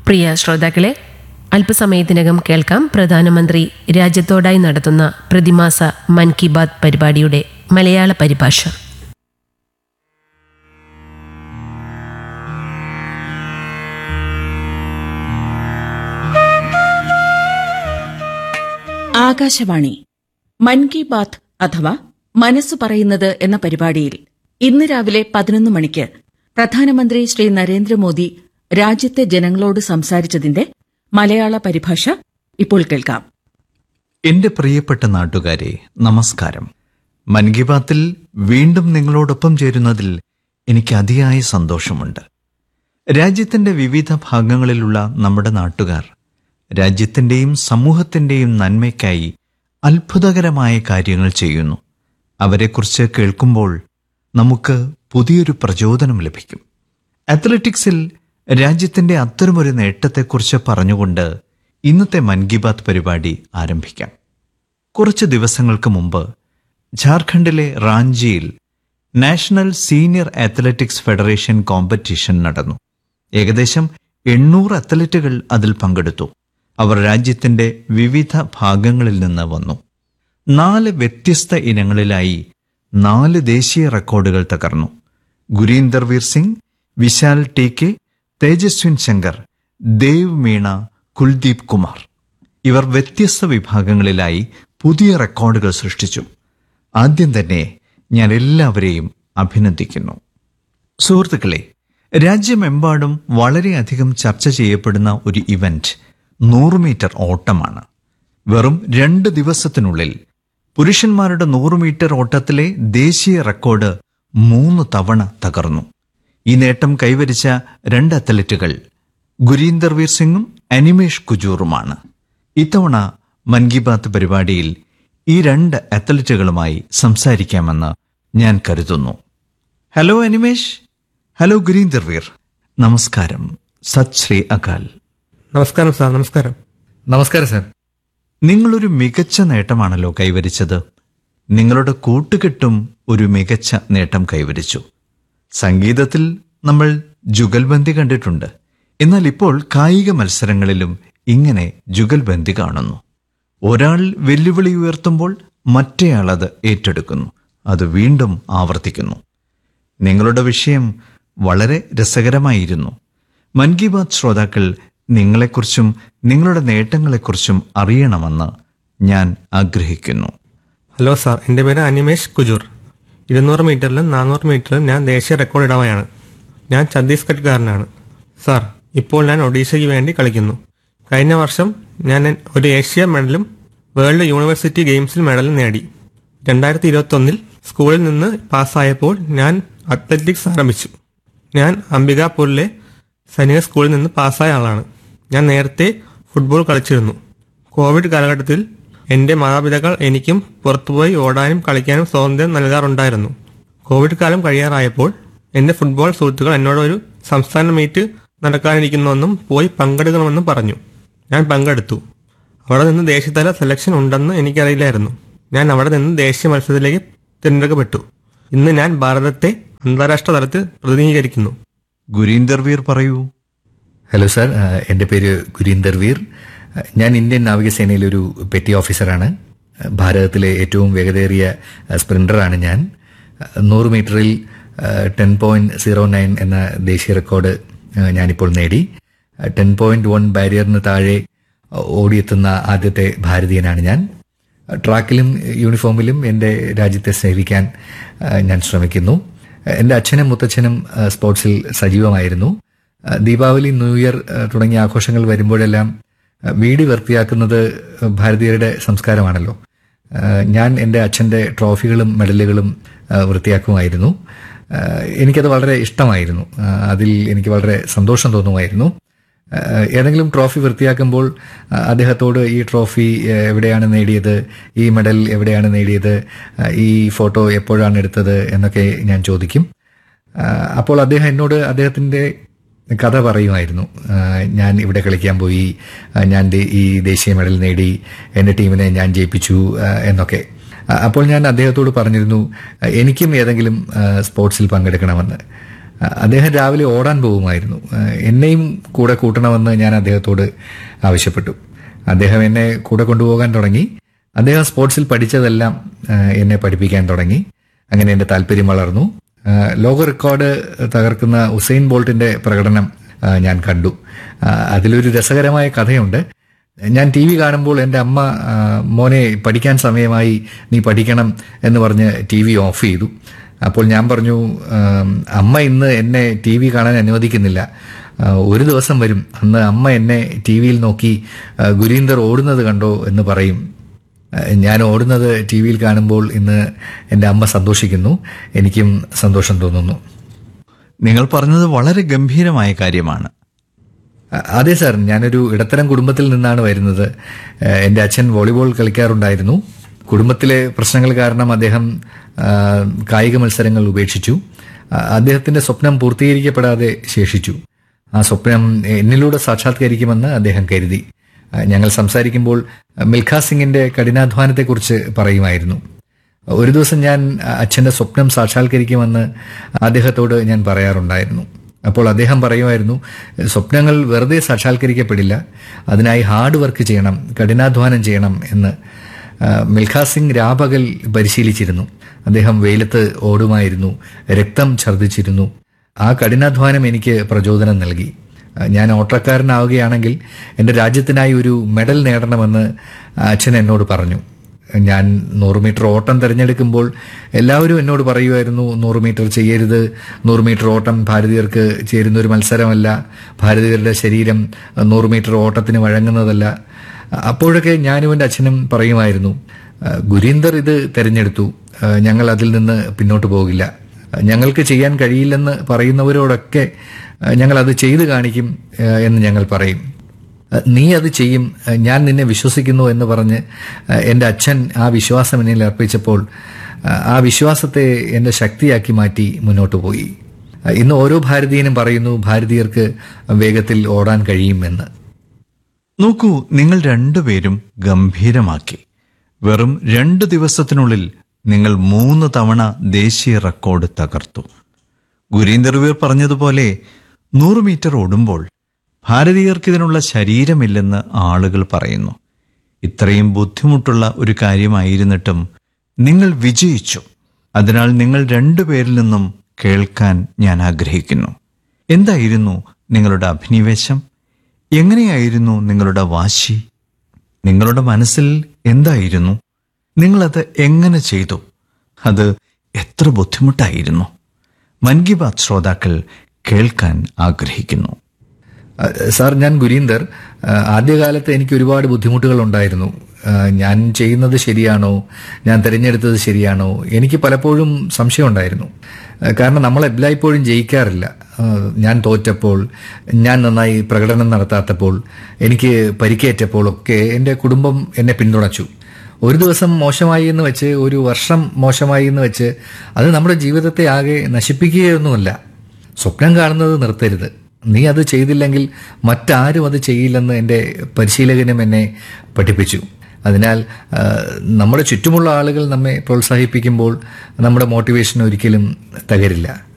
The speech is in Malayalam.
പ്രിയ ശ്രോതാക്കളെ അല്പസമയത്തിനകം കേൾക്കാം പ്രധാനമന്ത്രി രാജ്യത്തോടായി നടത്തുന്ന പ്രതിമാസ മൻ കി ബാത് പരിപാടിയുടെ മലയാള പരിഭാഷ ആകാശവാണി മൻ കി ബാത്ത് അഥവാ മനസ്സ് പറയുന്നത് എന്ന പരിപാടിയിൽ ഇന്ന് രാവിലെ പതിനൊന്ന് മണിക്ക് പ്രധാനമന്ത്രി ശ്രീ നരേന്ദ്രമോദി രാജ്യത്തെ ജനങ്ങളോട് സംസാരിച്ചതിന്റെ മലയാള പരിഭാഷ ഇപ്പോൾ കേൾക്കാം എന്റെ പ്രിയപ്പെട്ട നാട്ടുകാരെ നമസ്കാരം മൻ കി ബാത്തിൽ വീണ്ടും നിങ്ങളോടൊപ്പം ചേരുന്നതിൽ എനിക്ക് അതിയായ സന്തോഷമുണ്ട് രാജ്യത്തിന്റെ വിവിധ ഭാഗങ്ങളിലുള്ള നമ്മുടെ നാട്ടുകാർ രാജ്യത്തിന്റെയും സമൂഹത്തിന്റെയും നന്മയ്ക്കായി അത്ഭുതകരമായ കാര്യങ്ങൾ ചെയ്യുന്നു അവരെക്കുറിച്ച് കേൾക്കുമ്പോൾ നമുക്ക് പുതിയൊരു പ്രചോദനം ലഭിക്കും അത്ലറ്റിക്സിൽ രാജ്യത്തിന്റെ അത്തരമൊരു നേട്ടത്തെക്കുറിച്ച് പറഞ്ഞുകൊണ്ട് ഇന്നത്തെ മൻ കി ബാത്ത് പരിപാടി ആരംഭിക്കാം കുറച്ച് ദിവസങ്ങൾക്ക് മുമ്പ് ജാർഖണ്ഡിലെ റാഞ്ചിയിൽ national senior athletics federation competition നടന്നു ഏകദേശം എണ്ണൂറ് അത്ലറ്റുകൾ അതിൽ പങ്കെടുത്തു അവർ രാജ്യത്തിന്റെ വിവിധ ഭാഗങ്ങളിൽ നിന്ന് വന്നു നാല് വ്യത്യസ്ത ഇനങ്ങളിലായി നാല് ദേശീയ റെക്കോർഡുകൾ തകർന്നു ഗുരീന്ദർ വീർ സിംഗ് വിശാൽ ടി കെ തേജസ്വിൻ ശങ്കർ ദേവ് മീണ കുൽദീപ് കുമാർ ഇവർ വ്യത്യസ്ത വിഭാഗങ്ങളിലായി പുതിയ റെക്കോർഡുകൾ സൃഷ്ടിച്ചു ആദ്യം തന്നെ ഞാൻ എല്ലാവരെയും അഭിനന്ദിക്കുന്നു സുഹൃത്തുക്കളെ രാജ്യമെമ്പാടും വളരെയധികം ചർച്ച ചെയ്യപ്പെടുന്ന ഒരു ഇവന്റ് നൂറ് മീറ്റർ ഓട്ടമാണ് വെറും രണ്ട് ദിവസത്തിനുള്ളിൽ പുരുഷന്മാരുടെ നൂറ് മീറ്റർ ഓട്ടത്തിലെ ദേശീയ റെക്കോർഡ് മൂന്ന് തവണ തകർന്നു ഈ നേട്ടം കൈവരിച്ച രണ്ട് അത്ലറ്റുകൾ ഗുരീന്ദർ വീർ സിംഗും അനിമേഷ് കുജൂറുമാണ് ഇത്തവണ മൻ കി ബാത്ത് പരിപാടിയിൽ ഈ രണ്ട് അത്ലറ്റുകളുമായി സംസാരിക്കാമെന്ന് ഞാൻ കരുതുന്നു ഹലോ അനിമേഷ് ഹലോ ഗുരീന്ദർ വീർ നമസ്കാരം സത് ശ്രീ അകാൽ നമസ്കാരം സാർ നമസ്കാരം നമസ്കാരം സാർ നിങ്ങളൊരു മികച്ച നേട്ടമാണല്ലോ കൈവരിച്ചത് നിങ്ങളുടെ കൂട്ടുകെട്ടും ഒരു മികച്ച നേട്ടം കൈവരിച്ചു സംഗീതത്തിൽ നമ്മൾ ജുഗൽബന്ദി കണ്ടിട്ടുണ്ട് എന്നാൽ ഇപ്പോൾ കായിക മത്സരങ്ങളിലും ഇങ്ങനെ ജുഗൽബന്ദി കാണുന്നു ഒരാൾ വെല്ലുവിളി ഉയർത്തുമ്പോൾ മറ്റേയാൾ അത് ഏറ്റെടുക്കുന്നു അത് വീണ്ടും ആവർത്തിക്കുന്നു നിങ്ങളുടെ വിഷയം വളരെ രസകരമായിരുന്നു മൻ കി ബാത്ത് ശ്രോതാക്കൾ നിങ്ങളെക്കുറിച്ചും നിങ്ങളുടെ നേട്ടങ്ങളെക്കുറിച്ചും അറിയണമെന്ന് ഞാൻ ആഗ്രഹിക്കുന്നു ഹലോ സാർ എൻ്റെ പേര് അനിമേഷ് കുജൂർ ഇരുന്നൂറ് മീറ്ററിലും നാനൂറ് മീറ്ററിലും ഞാൻ ദേശീയ റെക്കോർഡ് ഇടവയാണ് ഞാൻ ഛത്തീസ്ഗഡ്കാരനാണ് സാർ ഇപ്പോൾ ഞാൻ ഒഡീഷയ്ക്ക് വേണ്ടി കളിക്കുന്നു കഴിഞ്ഞ വർഷം ഞാൻ ഒരു ഏഷ്യ മെഡലും വേൾഡ് യൂണിവേഴ്സിറ്റി ഗെയിംസിൽ മെഡലും നേടി രണ്ടായിരത്തി ഇരുപത്തൊന്നിൽ സ്കൂളിൽ നിന്ന് പാസ്സായപ്പോൾ ഞാൻ അത്ലറ്റിക്സ് ആരംഭിച്ചു ഞാൻ അംബികാപൂരിലെ സൈനിക സ്കൂളിൽ നിന്ന് പാസ്സായ ആളാണ് ഞാൻ നേരത്തെ ഫുട്ബോൾ കളിച്ചിരുന്നു കോവിഡ് കാലഘട്ടത്തിൽ എൻ്റെ മാതാപിതാക്കൾ എനിക്കും പുറത്തുപോയി ഓടാനും കളിക്കാനും സ്വാതന്ത്ര്യം നൽകാറുണ്ടായിരുന്നു കോവിഡ് കാലം കഴിയാറായപ്പോൾ എൻ്റെ ഫുട്ബോൾ സുഹൃത്തുക്കൾ എന്നോട് ഒരു സംസ്ഥാന മീറ്റ് നടക്കാനിരിക്കുന്നുവെന്നും പോയി പങ്കെടുക്കണമെന്നും പറഞ്ഞു ഞാൻ പങ്കെടുത്തു അവിടെ നിന്ന് ദേശീയതല സെലക്ഷൻ ഉണ്ടെന്ന് എനിക്കറിയില്ലായിരുന്നു ഞാൻ അവിടെ നിന്ന് ദേശീയ മത്സരത്തിലേക്ക് തിരഞ്ഞെടുക്കപ്പെട്ടു ഇന്ന് ഞാൻ ഭാരതത്തെ അന്താരാഷ്ട്ര തലത്തിൽ പ്രതിനിധീകരിക്കുന്നു ഗുരീന്ദർ വീർ പറയൂ ഹലോ സാർ ആ, എൻ്റെ പേര് ഗുരീന്ദർ വീർ ആ, ഞാൻ ഇന്ത്യൻ നാവികസേനയിലെ ഒരു പെറ്റി ഓഫീസറാണ് ആ, ഭാരതത്തിലെ ഏറ്റവും വേഗതയേറിയ ആ, സ്പ്രിന്ററാണ് ഞാൻ ആ, നൂറ് മീറ്ററിൽ ടെൻ പോയിന്റ് സീറോ നയൻ എന്ന ദേശീയ റെക്കോർഡ് ആ, ഞാനിപ്പോൾ നേടി ടെൻ പോയിന്റ് വൺ ബാരിയറിന് താഴെ ആ, ഓടിയെത്തുന്ന ആദ്യത്തെ ഭാരതീയനാണ് ഞാൻ ട്രാക്കിലും യൂണിഫോമിലും എൻ്റെ രാജ്യത്തെ സേവിക്കാൻ ആ, ഞാൻ ശ്രമിക്കുന്നു എൻ്റെ അച്ഛനും മുത്തച്ഛനും ആ, സ്പോർട്സിൽ സജീവമായിരുന്നു ആ, ദീപാവലി ന്യൂ ഇയർ ആ, തുടങ്ങിയ ആഘോഷങ്ങൾ വരുമ്പോഴെല്ലാം ആ, വീട് വൃത്തിയാക്കുന്നത് ഭാരതീയരുടെ സംസ്കാരമാണല്ലോ ആ, ഞാൻ എൻ്റെ അച്ഛൻ്റെ ട്രോഫികളും മെഡലുകളും ആ, വൃത്തിയാക്കുമായിരുന്നു ആ, എനിക്കത് വളരെ ഇഷ്ടമായിരുന്നു ആ, അതിൽ എനിക്ക് വളരെ സന്തോഷം തോന്നുമായിരുന്നു ആ, ഏതെങ്കിലും ട്രോഫി വൃത്തിയാക്കുമ്പോൾ ആ, അദ്ദേഹത്തോട് ഈ ട്രോഫി ആ, എവിടെയാണ് നേടിയത് ഈ മെഡൽ എവിടെയാണ് നേടിയത് ആ, ഈ ഫോട്ടോ എപ്പോഴാണ് എടുത്തത് എന്നൊക്കെ ഞാൻ ചോദിക്കും ആ, അപ്പോൾ അദ്ദേഹം എന്നോട് അദ്ദേഹത്തിൻ്റെ കഥ പറയുമായിരുന്നു ആ, ഞാൻ ഇവിടെ കളിക്കാൻ പോയി ആ, ഞാൻ ദേ- ഈ ദേശീയ മെഡൽ നേടി എൻ്റെ ടീമിനെ ഞാൻ ജയിപ്പിച്ചു ആ, എന്നൊക്കെ ആ, അപ്പോൾ ഞാൻ അദ്ദേഹത്തോട് പറഞ്ഞിരുന്നു ആ, എനിക്കും ഏതെങ്കിലും ആ, സ്പോർട്സിൽ പങ്കെടുക്കണമെന്ന് അ- അദ്ദേഹം രാവിലെ ഓടാൻ പോകുമായിരുന്നു ആ, എന്നെയും കൂടെ കൂട്ടണമെന്ന് ഞാൻ അദ്ദേഹത്തോട് ആവശ്യപ്പെട്ടു അദ്ദേഹം എന്നെ കൂടെ കൊണ്ടുപോകാൻ തുടങ്ങി അദ്ദേഹം സ്പോർട്സിൽ പഠിച്ചതെല്ലാം ആ, എന്നെ പഠിപ്പിക്കാൻ തുടങ്ങി അങ്ങനെ എൻ്റെ താല്പര്യം വളർന്നു ആ, ലോക റെക്കോർഡ് തകർക്കുന്ന ഉസൈൻ ബോൾട്ടിന്റെ പ്രകടനം ആ, ഞാൻ കണ്ടു ആ, അതിലൊരു രസകരമായ കഥയുണ്ട് ഞാൻ ടി വി കാണുമ്പോൾ എൻ്റെ അമ്മ ആ, മോനെ പഠിക്കാൻ സമയമായി നീ പഠിക്കണം എന്ന് പറഞ്ഞ് ടി വി ഓഫ് ചെയ്തു അപ്പോൾ ഞാൻ പറഞ്ഞു ആം, അമ്മ ഇന്ന് എന്നെ ടി വി കാണാൻ അനുവദിക്കുന്നില്ല ആ, ഒരു ദിവസം വരും അന്ന് അമ്മ എന്നെ ടി വിയിൽ നോക്കി ആ, ഗുരീന്ദർ ഓടുന്നത് കണ്ടോ എന്ന് പറയും ആ, ഞാൻ ഓടുന്നത് ടി വിയിൽ കാണുമ്പോൾ ഇന്ന് എൻ്റെ അമ്മ സന്തോഷിക്കുന്നു എനിക്കും സന്തോഷം തോന്നുന്നു നിങ്ങൾ പറഞ്ഞത് വളരെ ഗംഭീരമായ കാര്യമാണ് അ- അതെ സാർ ഞാനൊരു ഇടത്തരം കുടുംബത്തിൽ നിന്നാണ് വരുന്നത് ഏഹ് എൻ്റെ അച്ഛൻ വോളിബോൾ കളിക്കാറുണ്ടായിരുന്നു കുടുംബത്തിലെ പ്രശ്നങ്ങൾ കാരണം അദ്ദേഹം ആ, കായിക മത്സരങ്ങൾ ഉപേക്ഷിച്ചു അ- അദ്ദേഹത്തിന്റെ സ്വപ്നം പൂർത്തീകരിക്കപ്പെടാതെ ശേഷിച്ചു ആ സ്വപ്നം എന്നിലൂടെ സാക്ഷാത്കരിക്കുമെന്ന് അദ്ദേഹം കരുതി ആ, ഞങ്ങൾ സംസാരിക്കുമ്പോൾ മിൽഖാ സിംഗിന്റെ കഠിനാധ്വാനത്തെക്കുറിച്ച് പറയുമായിരുന്നു ഒരു ദിവസം ഞാൻ അച്ഛന്റെ സ്വപ്നം സാക്ഷാത്കരിക്കുമെന്ന് അദ്ദേഹത്തോട് ഞാൻ പറയാറുണ്ടായിരുന്നു അപ്പോൾ അദ്ദേഹം പറയുമായിരുന്നു സ്വപ്നങ്ങൾ വെറുതെ സാക്ഷാത്കരിക്കപ്പെടില്ല അതിനായി ഹാർഡ് വർക്ക് ചെയ്യണം കഠിനാധ്വാനം ചെയ്യണം എന്ന് ആ, മിൽഖാ സിംഗ് രാപകൽ പരിശീലിച്ചിരുന്നു അദ്ദേഹം വെയിലത്ത് ഓടുമായിരുന്നു രക്തം ഛർദ്ദിച്ചിരുന്നു ആ കഠിനാധ്വാനം എനിക്ക് പ്രചോദനം നൽകി ആ, ഞാൻ ഓട്ടക്കാരനാവുകയാണെങ്കിൽ എൻ്റെ രാജ്യത്തിനായി ഒരു മെഡൽ നേടണമെന്ന് അച്ഛൻ എന്നോട് പറഞ്ഞു ഞാൻ നൂറ് മീറ്റർ ഓട്ടം തിരഞ്ഞെടുക്കുമ്പോൾ എല്ലാവരും എന്നോട് പറയുമായിരുന്നു നൂറ് മീറ്റർ ചെയ്യരുത് നൂറ് മീറ്റർ ഓട്ടം ഭാരതീയർക്ക് ചേരുന്ന ഒരു മത്സരമല്ല ഭാരതീയരുടെ ശരീരം നൂറ് മീറ്റർ ഓട്ടത്തിന് വഴങ്ങുന്നതല്ല അപ്പോഴൊക്കെ ഞാനും എൻ്റെ അച്ഛനും പറയുമായിരുന്നു "ആ, ഗുരീന്ദർ ഇത് തിരഞ്ഞെടുത്തു ആ, ഞങ്ങൾ അതിൽ നിന്ന് പിന്നോട്ട് പോകില്ല ആ, ഞങ്ങൾക്ക് ചെയ്യാൻ കഴിയില്ലെന്ന് പറയുന്നവരോടൊക്കെ ആ, ഞങ്ങൾ അത് ചെയ്തു കാണിക്കും ആ, എന്ന് ഞങ്ങൾ പറയും ആ, നീ അത് ചെയ്യും ആ, ഞാൻ നിന്നെ വിശ്വസിക്കുന്നു എന്ന് പറഞ്ഞ് ആ, എൻ്റെ അച്ഛൻ ആ വിശ്വാസം എന്നിൽ അർപ്പിച്ചപ്പോൾ ആ, ആ വിശ്വാസത്തെ എൻ്റെ ശക്തിയാക്കി മാറ്റി മുന്നോട്ട് പോയി ആ, ഇന്ന് ഓരോ ഭാരതീയനും പറയുന്നു ഭാരതീയർക്ക് വേഗത്തിൽ ഓടാൻ കഴിയും എന്ന് നോക്കൂ നിങ്ങൾ രണ്ടുപേരും ഗംഭീരമാക്കി വെറും രണ്ട് ദിവസത്തിനുള്ളിൽ നിങ്ങൾ മൂന്ന് തവണ ദേശീയ റെക്കോർഡ് തകർത്തു ഗുരീന്ദർ വീർ പറഞ്ഞതുപോലെ നൂറ് മീറ്റർ ഓടുമ്പോൾ ഭാരതീയർക്ക് ഇതിനുള്ള ശരീരമില്ലെന്ന് ആളുകൾ പറയുന്നു ഇത്രയും ബുദ്ധിമുട്ടുള്ള ഒരു കാര്യമായിരുന്നിട്ടും നിങ്ങൾ വിജയിച്ചു അതിനാൽ നിങ്ങൾ രണ്ടുപേരിൽ നിന്നും കേൾക്കാൻ ഞാൻ ആഗ്രഹിക്കുന്നു എന്തായിരുന്നു നിങ്ങളുടെ അഭിനിവേശം എങ്ങനെയായിരുന്നു നിങ്ങളുടെ വാശി നിങ്ങളുടെ മനസ്സിൽ എന്തായിരുന്നു നിങ്ങളത് എങ്ങനെ ചെയ്തു അത് എത്ര ബുദ്ധിമുട്ടായിരുന്നു മൻ കി ബാത് ശ്രോതാക്കൾ കേൾക്കാൻ ആഗ്രഹിക്കുന്നു അഹ് സാർ ഞാൻ ഗുരീന്ദർ അഹ് ആദ്യകാലത്ത് എനിക്ക് ഒരുപാട് ബുദ്ധിമുട്ടുകൾ ഉണ്ടായിരുന്നു അഹ് ഞാൻ ചെയ്യുന്നത് ശരിയാണോ ഞാൻ തിരഞ്ഞെടുത്തത് ശരിയാണോ എനിക്ക് പലപ്പോഴും സംശയമുണ്ടായിരുന്നു അഹ് കാരണം നമ്മൾ എല്ലായ്പ്പോഴും ജയിക്കാറില്ല അഹ് ഞാൻ തോറ്റപ്പോൾ ഞാൻ നന്നായി പ്രകടനം നടത്താത്തപ്പോൾ എനിക്ക് പരിക്കേറ്റപ്പോൾ ഒക്കെ എൻ്റെ കുടുംബം എന്നെ പിന്തുണച്ചു ഒരു ദിവസം മോശമായി എന്ന് വെച്ച് ഒരു വർഷം മോശമായി എന്ന് വെച്ച് അത് നമ്മുടെ ജീവിതത്തെ ആകെ നശിപ്പിക്കുകയൊന്നുമല്ല സ്വപ്നം കാണുന്നത് നിർത്തരുത് നീ അത് ചെയ്തില്ലെങ്കിൽ മറ്റാരും അത് ചെയ്യില്ലെന്ന് എൻ്റെ പരിശീലകനും എന്നെ പഠിപ്പിച്ചു അതിനാൽ ആ, നമ്മുടെ ചുറ്റുമുള്ള ആളുകൾ നമ്മെ പ്രോത്സാഹിപ്പിക്കുമ്പോൾ നമ്മുടെ മോട്ടിവേഷൻ ഒരിക്കലും തകരില്ല